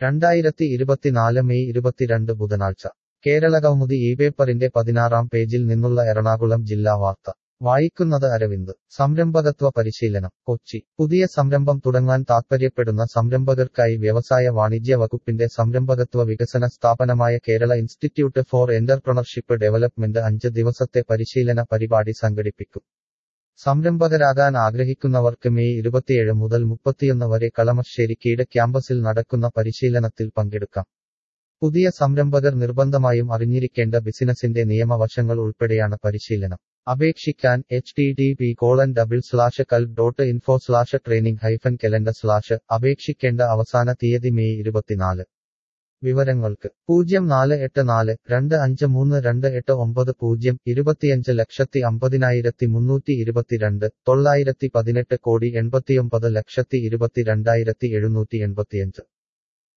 രണ്ടായിരത്തി ഇരുപത്തിനാല് മെയ് ഇരുപത്തിരണ്ട് ബുധനാഴ്ച കേരള കൗമുദി ഈ പേപ്പറിന്റെ പതിനാറാം പേജിൽ നിന്നുള്ള എറണാകുളം ജില്ലാ വാർത്ത വായിക്കുന്നത് അരവിന്ദ് സംരംഭകത്വ പരിശീലനം കൊച്ചി പുതിയ സംരംഭം തുടങ്ങാൻ താൽപ്പര്യപ്പെടുന്ന സംരംഭകർക്കായി വ്യവസായ വാണിജ്യ വകുപ്പിന്റെ സംരംഭകത്വ വികസന സ്ഥാപനമായ Kerala institute for entrepreneurship development അഞ്ച് ദിവസത്തെ പരിശീലന പരിപാടി സംഘടിപ്പിക്കും സംരംഭകരാകാൻ ആഗ്രഹിക്കുന്നവർക്ക് മെയ് ഇരുപത്തിയേഴ് മുതൽ മുപ്പത്തിയൊന്ന് വരെ കളമശ്ശേരി കീഴ ക്യാമ്പസിൽ നടക്കുന്ന പരിശീലനത്തിൽ പങ്കെടുക്കാം പുതിയ സംരംഭകർ നിർബന്ധമായും അറിഞ്ഞിരിക്കേണ്ട ബിസിനസിന്റെ നിയമവശങ്ങൾ ഉൾപ്പെടെയാണ് പരിശീലനം അപേക്ഷിക്കാൻ H T T P colon double slash കൽ dot info slash training hyphen calendar slash അപേക്ഷിക്കേണ്ട അവസാന തീയതി മെയ് ഇരുപത്തിനാല് വിവരങ്ങൾക്ക് പൂജ്യം നാല് എട്ട് നാല് രണ്ട് അഞ്ച് മൂന്ന് രണ്ട് എട്ട് ഒമ്പത് പൂജ്യം ഇരുപത്തിയഞ്ച് ലക്ഷത്തി അമ്പതിനായിരത്തി മുന്നൂറ്റി ഇരുപത്തിരണ്ട് തൊള്ളായിരത്തി പതിനെട്ട് കോടി എൺപത്തിയൊമ്പത് ലക്ഷത്തി ഇരുപത്തിരണ്ടായിരത്തി എഴുന്നൂറ്റി എൺപത്തിയഞ്ച്